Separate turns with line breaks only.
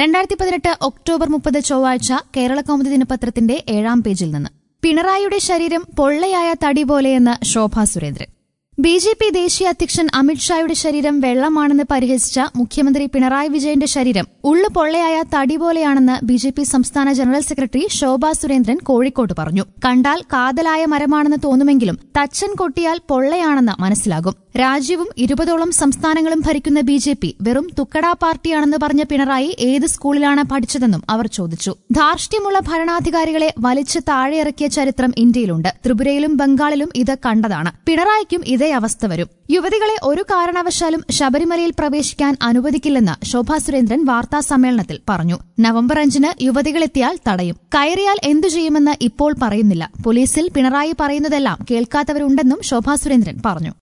രണ്ടായിരത്തി പതിനെട്ട് ഒക്ടോബർ മുപ്പത് ചൊവ്വാഴ്ച കേരള കൗമുദി ദിനപത്രത്തിന്റെ ഏഴാം പേജിൽ നിന്ന് പിണറായിയുടെ ശരീരം പൊള്ളയായ തടി പോലെയെന്ന് Shobha Surendran B J P ദേശീയ അധ്യക്ഷൻ അമിത്ഷായുടെ ശരീരം വെള്ളമാണെന്ന് പരിഹസിച്ച മുഖ്യമന്ത്രി പിണറായി വിജയന്റെ ശരീരം ഉള്ളു പൊള്ളയായ തടി പോലെയാണെന്ന് ബി ജെ പി സംസ്ഥാന ജനറൽ സെക്രട്ടറി ശോഭാ സുരേന്ദ്രൻ കോഴിക്കോട്ട് പറഞ്ഞു കണ്ടാൽ കാതലായ മരമാണെന്ന് തോന്നുമെങ്കിലും തച്ചൻ കൊട്ടിയാൽ പൊള്ളയാണെന്ന് മനസ്സിലാകും രാജ്യവും ഇരുപതോളം സംസ്ഥാനങ്ങളും ഭരിക്കുന്ന ബി ജെ പി വെറും തുക്കടാ പാർട്ടിയാണെന്ന് പറഞ്ഞ പിണറായി ഏത് സ്കൂളിലാണ് പഠിച്ചതെന്നും അവർ ചോദിച്ചു ധാർഷ്ട്യമുള്ള ഭരണാധികാരികളെ വലിച്ചു താഴെയിറക്കിയ ചരിത്രം ഇന്ത്യയിലുണ്ട് ത്രിപുരയിലും ബംഗാളിലും ഇത് കണ്ടതാണ് പിണറായിക്കും ഇതേ അവസ്ഥ വരും യുവതികളെ ഒരു കാരണവശാലും ശബരിമലയിൽ പ്രവേശിക്കാൻ അനുവദിക്കില്ലെന്ന് ശോഭാ സുരേന്ദ്രൻ വാർത്താ സമ്മേളനത്തിൽ പറഞ്ഞു നവംബർ അഞ്ചിന് യുവതികളെത്തിയാൽ തടയും കയറിയാൽ എന്തു ചെയ്യുമെന്ന് ഇപ്പോൾ പറയുന്നില്ല പോലീസിൽ പിണറായി പറയുന്നതെല്ലാം കേൾക്കാത്തവരുണ്ടെന്നും ശോഭാ സുരേന്ദ്രൻ പറഞ്ഞു